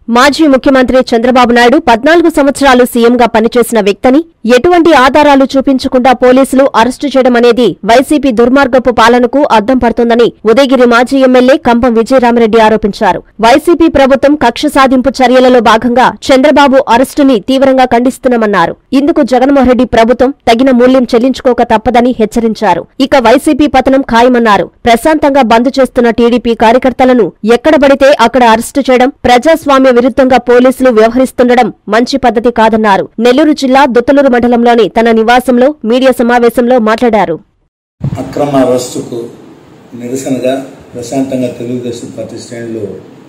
మాజీ ముఖ్యమంత్రి చంద్రబాబు నాయుడు పద్నాలుగు సంవత్సరాలు సీఎంగా పనిచేసిన వ్యక్తని ఎటువంటి ఆధారాలు చూపించకుండా పోలీసులు అరెస్టు చేయడం అనేది వైసీపీ దుర్మార్గపు పాలనకు అద్దం పడుతుందని ఉదయగిరి మాజీ ఎమ్మెల్యే కంపం విజయరామరెడ్డి ఆరోపించారు వైసీపీ ప్రభుత్వం కక్ష సాధింపు చర్యలలో భాగంగా చంద్రబాబు అరెస్టుని తీవ్రంగా ఖండిస్తున్నామన్నారు ఇందుకు జగన్మోహన్ రెడ్డి ప్రభుత్వం తగిన మూల్యం చెల్లించుకోక తప్పదని హెచ్చరించారు ఇక వైసీపీ పతనం ఖాయమన్నారు ప్రశాంతంగా బంద్ చేస్తున్న టీడీపీ కార్యకర్తలను ఎక్కడ పడితే అక్కడ అరెస్టు చేయడం ప్రజాస్వామ్య విరుద్ధంగా పోలీసులు వ్యవహరిస్తుండడం మంచి పద్ధతి కాదన్నారు నెల్లూరు జిల్లా దుత్తలూరు మండలంలోని తన నివాసంలో మీడియా సమావేశంలో మాట్లాడారు అక్రమ అరెస్టుకు నిరసనగా ప్రశాంతంగా తెలుగుదేశం పార్టీ శ్రేణులు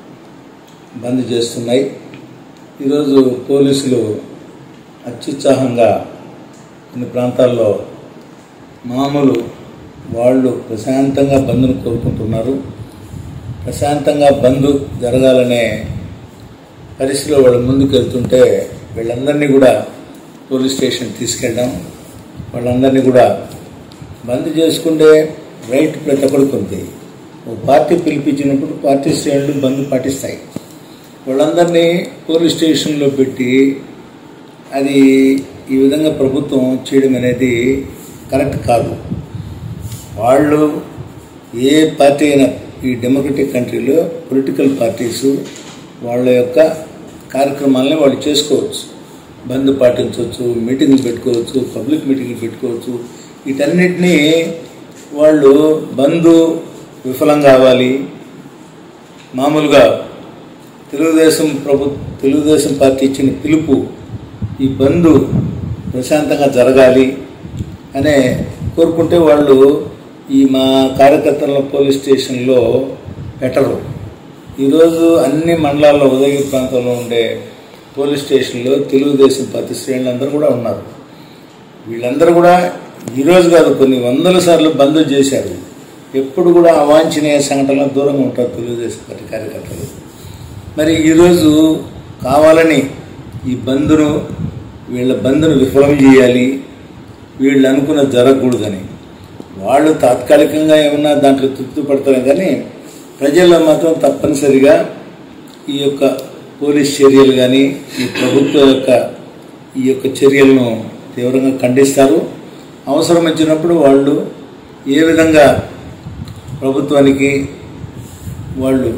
బంద్ చేస్తున్నాయి ఈరోజు పోలీసులు అత్యుత్సాహంగా కొన్ని ప్రాంతాల్లో మామూలు వాళ్ళు ప్రశాంతంగా బంద్ను కోరుకుంటున్నారు ప్రశాంతంగా బంద్ జరగాలనే పరిస్థితిలో వాళ్ళు ముందుకు వెళ్తుంటే వీళ్ళందరినీ కూడా పోలీస్ స్టేషన్ తీసుకెళ్ళడం వాళ్ళందరినీ కూడా బంద్ చేసుకుంటే రైట్ ప్రతి ఒక్కరికి ఉంది ఓ పార్టీ పిలిపించినప్పుడు పార్టీ శ్రేణులు బంద్ పాటిస్తాయి వాళ్ళందరినీ పోలీస్ స్టేషన్లో పెట్టి అది ఈ విధంగా ప్రభుత్వం చేయడం అనేది కరెక్ట్ కాదు వాళ్ళు ఏ పార్టీ అయినా ఈ డెమోక్రటిక్ కంట్రీలో పొలిటికల్ పార్టీస్ వాళ్ళ యొక్క కార్యక్రమాలని వాళ్ళు చేసుకోవచ్చు బంద్ పాటించవచ్చు మీటింగ్లు పెట్టుకోవచ్చు పబ్లిక్ మీటింగ్లు పెట్టుకోవచ్చు వీటన్నిటినీ వాళ్ళు బంద్ విఫలం కావాలి మామూలుగా తెలుగుదేశం ప్రభు తెలుగుదేశం పార్టీ ఇచ్చిన పిలుపు ఈ బంద్ ప్రశాంతంగా జరగాలి అనే కోరుకుంటే వాళ్ళు ఈ మా కార్యకర్తలను పోలీస్ స్టేషన్లో పెట్టరు ఈరోజు అన్ని మండలాల్లో ఉదయగిరి ప్రాంతంలో ఉండే పోలీస్ స్టేషన్లో తెలుగుదేశం పార్టీ శ్రేణులందరూ కూడా ఉన్నారు వీళ్ళందరూ కూడా ఈరోజు కాదు కొన్ని వందల సార్లు బంద్ చేశారు ఎప్పుడు కూడా అవాంఛనీయ సంఘటనలకు దూరంగా ఉంటారు తెలుగుదేశం పార్టీ కార్యకర్తలు మరి ఈరోజు కావాలని ఈ బంద్ను వీళ్ళ బంద్ను విఫలం చేయాలి వీళ్ళు అనుకున్న జరగకూడదని వాళ్ళు తాత్కాలికంగా ఏమన్నా దాంట్లో తృప్తి పడతారు కానీ ప్రజల్లో మాత్రం తప్పనిసరిగా ఈ యొక్క పోలీస్ చర్యలు కానీ ఈ ప్రభుత్వం యొక్క ఈ యొక్క చర్యలను తీవ్రంగా ఖండిస్తారు అవసరం వచ్చినప్పుడు వాళ్ళు ఏ విధంగా ప్రభుత్వానికి వాళ్ళు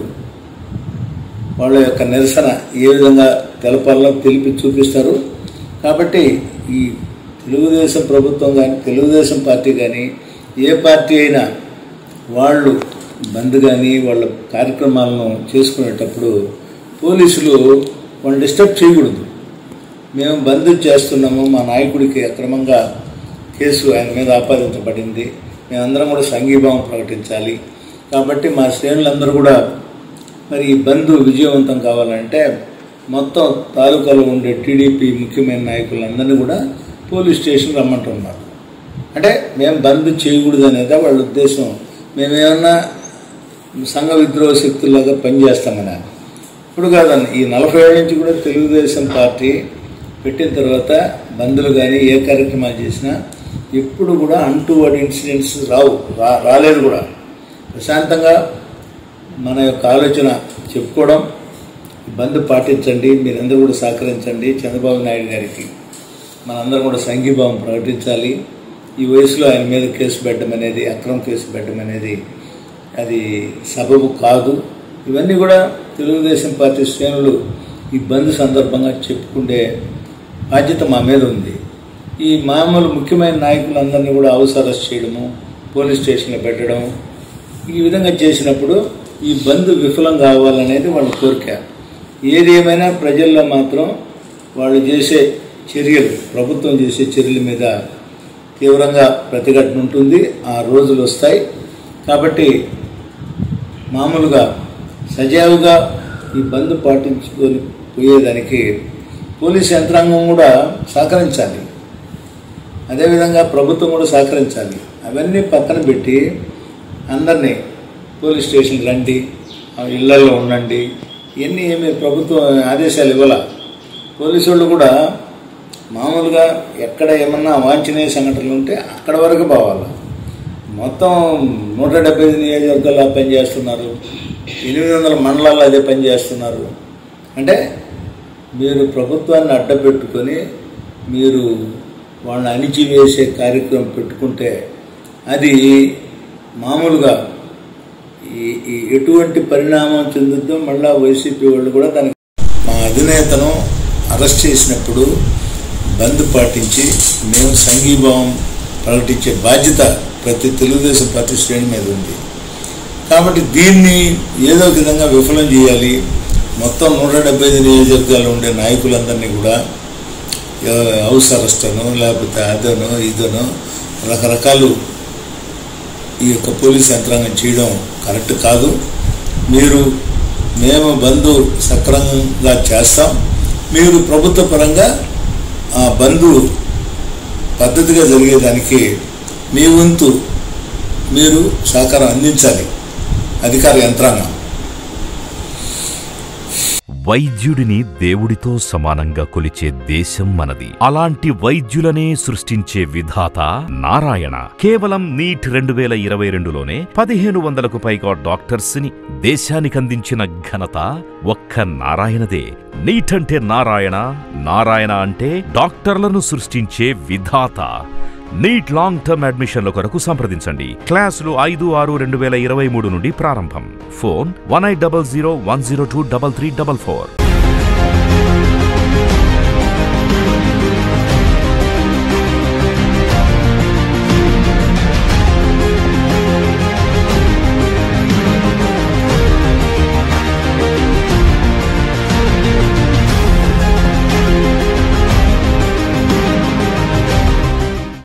వాళ్ళ యొక్క నిరసన ఏ విధంగా తెలపాలో తెలిపి చూపిస్తారు కాబట్టి ఈ తెలుగుదేశం ప్రభుత్వం కానీ తెలుగుదేశం పార్టీ కానీ ఏ పార్టీ అయినా వాళ్ళు బంద్ కానీ వాళ్ళ కార్యక్రమాలను చేసుకునేటప్పుడు పోలీసులు వాళ్ళు డిస్టర్బ్ చేయకూడదు మేము బంద్ చేస్తున్నాము మా నాయకుడికి అక్రమంగా కేసు ఆయన మీద ఆపాదించబడింది మేమందరం కూడా సంఘీభావం ప్రకటించాలి కాబట్టి మా శ్రేణులందరూ కూడా మరి ఈ బంద్ విజయవంతం కావాలంటే మొత్తం తాలూకాలో ఉండే టీడీపీ ముఖ్యమైన నాయకులందరినీ కూడా పోలీస్ స్టేషన్ రమ్మంటున్నారు అంటే మేము బంద్ చేయకూడదు అనేది వాళ్ళ ఉద్దేశం మేమేమన్నా సంఘ విద్రోహ శక్తుల్లాగా పనిచేస్తామని ఇప్పుడు కాదండి ఈ నలభై ఏళ్ళ నుంచి కూడా తెలుగుదేశం పార్టీ పెట్టిన తర్వాత బంద్లు కానీ ఏ కార్యక్రమాలు చేసినా ఎప్పుడు కూడా అంటూ వాడి ఇన్సిడెంట్స్ రావు రా రాలేదు కూడా ప్రశాంతంగా మన యొక్క ఆలోచన చెప్పుకోవడం బంద్ పాటించండి మీరందరూ కూడా సహకరించండి చంద్రబాబు నాయుడు గారికి మనందరం కూడా సంఘీభావం ప్రకటించాలి ఈ వయసులో ఆయన మీద కేసు పెట్టడం అనేది అక్రమ కేసు పెట్టడం అనేది అది సబబు కాదు ఇవన్నీ కూడా తెలుగుదేశం పార్టీ శ్రేణులు ఈ బంద్ సందర్భంగా చెప్పుకుండే బాధ్యత మా మీద ఉంది ఈ మామూలు ముఖ్యమైన నాయకులందరినీ కూడా హౌస్ అరెస్ట్ చేయడము పోలీస్ స్టేషన్లో పెట్టడం ఈ విధంగా చేసినప్పుడు ఈ బంద్ విఫలం కావాలనేది వాళ్ళ కోరిక ఏది ఏమైనా ప్రజల్లో మాత్రం వాళ్ళు చేసే చర్యలు ప్రభుత్వం చేసే చర్యల మీద తీవ్రంగా ప్రతిఘటన ఉంటుంది ఆ రోజులు వస్తాయి కాబట్టి మామూలుగా సజావుగా ఈ బంద్ పాటించుకొని పోయేదానికి పోలీస్ యంత్రాంగం కూడా సహకరించాలి అదేవిధంగా ప్రభుత్వం కూడా సహకరించాలి అవన్నీ పక్కన పెట్టి అందరినీ పోలీస్ స్టేషన్ రండి ఆ ఇళ్లలో ఉండండి ఇవన్నీ ఏమి ప్రభుత్వం ఆదేశాలు ఇవ్వాల పోలీసు వాళ్ళు కూడా మామూలుగా ఎక్కడ ఏమన్నా అవాంఛనీయ సంఘటనలు ఉంటే అక్కడ వరకు పోవాలి మొత్తం నూట డెబ్బై ఐదు నియోజకవర్గాల్లో పనిచేస్తున్నారు ఎనిమిది వందల మండలాల్లో అదే పనిచేస్తున్నారు అంటే మీరు ప్రభుత్వాన్ని అడ్డపెట్టుకొని మీరు వాళ్ళని అణిచివేసే కార్యక్రమం పెట్టుకుంటే అది మామూలుగా ఈ ఈ ఎటువంటి పరిణామం చెందుద్దో మళ్ళా వైసీపీ వాళ్ళు కూడా దానికి మా అధినేతను అరెస్ట్ చేసినప్పుడు బంద్ పాటించి మేము సంఘీభావం ప్రకటించే బాధ్యత ప్రతి తెలుగుదేశం పార్టీ శ్రేణి మీద ఉంది కాబట్టి దీన్ని ఏదో ఒక విధంగా విఫలం చేయాలి మొత్తం నూట డెబ్బై ఐదు నియోజకవర్గాల్లో ఉండే నాయకులందరినీ కూడా ఎవ- హౌస్ అరెస్ట్ అను లేకపోతే అదను ఇదను రకరకాలు ఈ యొక్క పోలీస్ యంత్రాంగం చేయడం కరెక్ట్ కాదు మీరు మేము బంధు సక్రమంగా చేస్తాం మీరు ప్రభుత్వ పరంగా ఆ బంధు పద్ధతిగా జరిగేదానికి మీ వంతు మీరు సహకారం అందించాలి అధికార యంత్రాంగం వైద్యుడిని దేవుడితో సమానంగా కొలిచే దేశం మనది అలాంటి వైద్యులనే సృష్టించే విధాత నారాయణ కేవలం నీట్ రెండు వేల ఇరవై రెండులోనే పదిహేను వందలకు పైగా డాక్టర్స్ ని దేశానికందించిన ఘనత ఒక్క నారాయణదే నీట్ అంటే నారాయణ నారాయణ అంటే డాక్టర్లను సృష్టించే విధాత నీట్ లాంగ్ టర్మ్ అడ్మిషన్ల కొరకు సంప్రదించండి క్లాసులు ఐదు ఆరు రెండు వేల ఇరవై మూడు నుండి ప్రారంభం phone one eight double zero one zero two double three double four